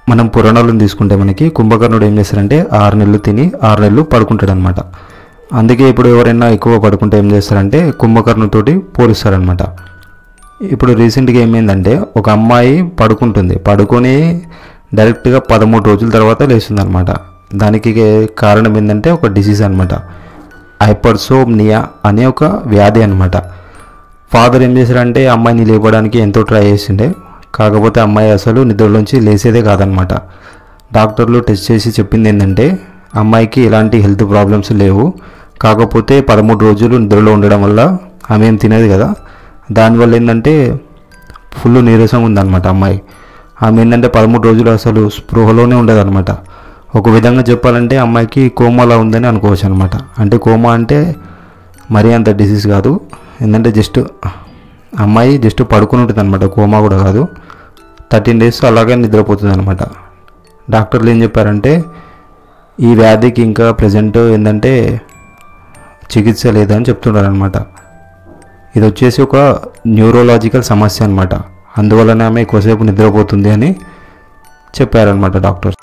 మనం పురాణాలను తీసుకుంటే మనకి కుంభకర్ణుడు ఏం చేస్తారంటే ఆరు నెలలు తిని ఆరు నెలలు పడుకుంటాడు అనమాట అందుకే ఇప్పుడు ఎవరైనా ఎక్కువ పడుకుంటే ఏం చేస్తారంటే కుంభకర్ణుతోటి పోలుస్తారనమాట ఇప్పుడు రీసెంట్గా ఏమైందంటే ఒక అమ్మాయి పడుకుంటుంది పడుకొని డైరెక్ట్గా పదమూడు రోజుల తర్వాత లేస్తుంది అనమాట దానికి కారణం ఏంటంటే ఒక డిసీజ్ అనమాట హైపర్సోమ్నియా అనే ఒక వ్యాధి అనమాట ఫాదర్ ఏం చేశారంటే అమ్మాయిని లేపడానికి ఎంతో ట్రై చేసిండే కాకపోతే అమ్మాయి అసలు నిద్రలోంచి లేసేదే కాదనమాట డాక్టర్లు టెస్ట్ చేసి చెప్పింది ఏంటంటే అమ్మాయికి ఎలాంటి హెల్త్ ప్రాబ్లమ్స్ లేవు కాకపోతే పదమూడు రోజులు నిద్రలో ఉండడం వల్ల ఆమె ఏం తినేది కదా దానివల్ల ఏంటంటే ఫుల్ నీరసంగా ఉందన్నమాట అమ్మాయి ఆమె ఏంటంటే పదమూడు రోజులు అసలు స్పృహలోనే ఉండదన్నమాట ఒక విధంగా చెప్పాలంటే అమ్మాయికి కోమాలా ఉందని అనుకోవచ్చు అనమాట అంటే కోమా అంటే మరీ అంత డిసీజ్ కాదు ఏంటంటే జస్ట్ అమ్మాయి జస్ట్ పడుకుని ఉంటుంది అనమాట కోమా కూడా కాదు థర్టీన్ డేస్ అలాగే నిద్రపోతుంది అనమాట డాక్టర్లు ఏం చెప్పారంటే ఈ వ్యాధికి ఇంకా ప్రజెంట్ ఏంటంటే చికిత్స లేదని చెప్తున్నారు అనమాట ఇది వచ్చేసి ఒక న్యూరోలాజికల్ సమస్య అనమాట అందువలన ఆమె ఎక్కువసేపు నిద్రపోతుంది అని చెప్పారనమాట డాక్టర్స్